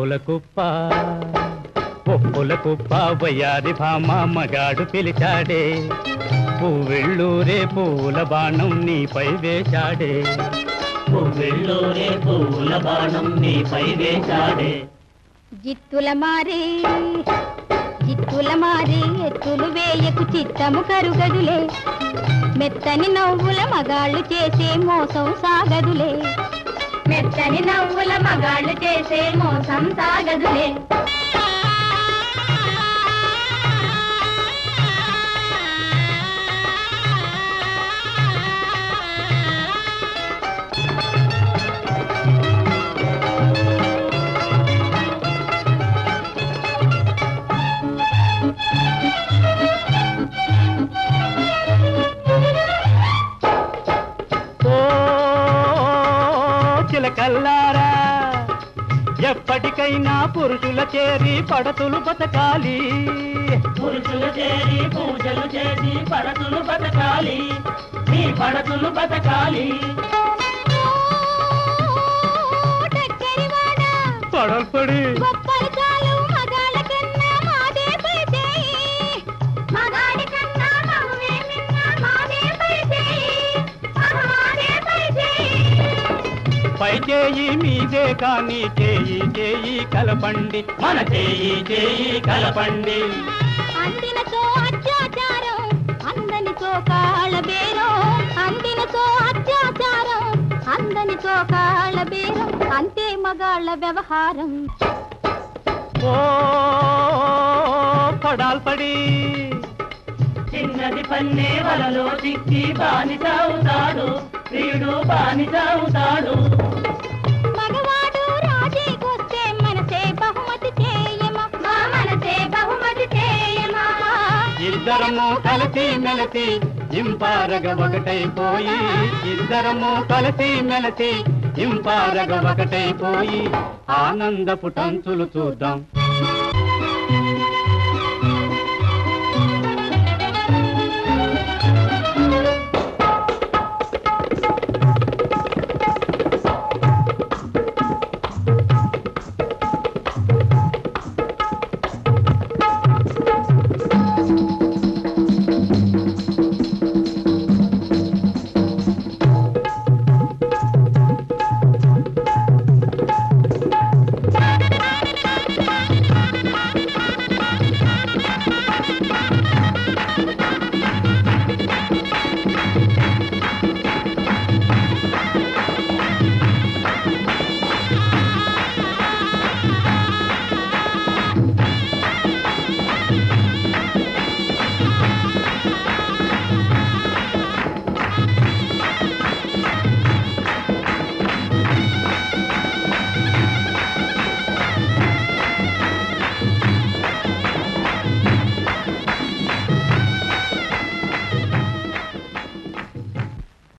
ఒప్పుల కుప్ప ఒప్పుల కుప్ప వయ్యారి భామ మగాడు పిలిచాడే పువ్వెళ్ళూరే పువ్వుల బాణం నీపై వేశాడే పువ్వెళ్ళూరే పూల బాణం నీపై వేశాడే జిత్తుల మారే జిత్తుల మారే ఎత్తులు వేయకు చిత్తము కరుగదులే మెత్తని నవ్వుల మగాళ్ళు చేసే మోసం సాగదులే మెత్తని నవ్వుల మగాళ్ళు చేసే మోసం సాగదులే ఓ చిలకల్లారా ఎప్పటికైనా పురుషుల చేరి పడతులు బతకాలి పురుషులు చేరి పూజలు చేసి పడతులు బతకాలి నీ పడతులు బతకాలి టక్కరివాడా, పడపడి గొప్పలు చాలు మగాళ్ళ కన్నా మాదే పై చేయి. మగాడి కన్నా మగువే మిన్న మాదే పై చేయి. మాదే పై చేయి. పై చేయి మీదే కానీ చేయి చేయి కలపండి మన చేయి చేయి కలపండి అందినతో అత్యాచారం అందనితో కాళ్ళ బేరం అందినతో అత్యాచారం అందనితో కాళ్ళ బేరం అంతే మగాళ్ళ వ్యవహారం ఓ పడాల్పడి చిన్నది పన్నే వలలో చిక్కి బానిసవుతాడు ప్రియుడు బానిసవుతాడు మగవాడు రాజీకొస్తే మనసే బహుమతి చేయమా మా మనసే బహుమతి చేయమా ఇద్దరము కలిసి మెలసి ఇంపారగ ఒకటైపోయి ఇద్దరము కలిసి మెలసి ఇంపారగ ఒకటైపోయి ఆనందపు టంచులు చూద్దాం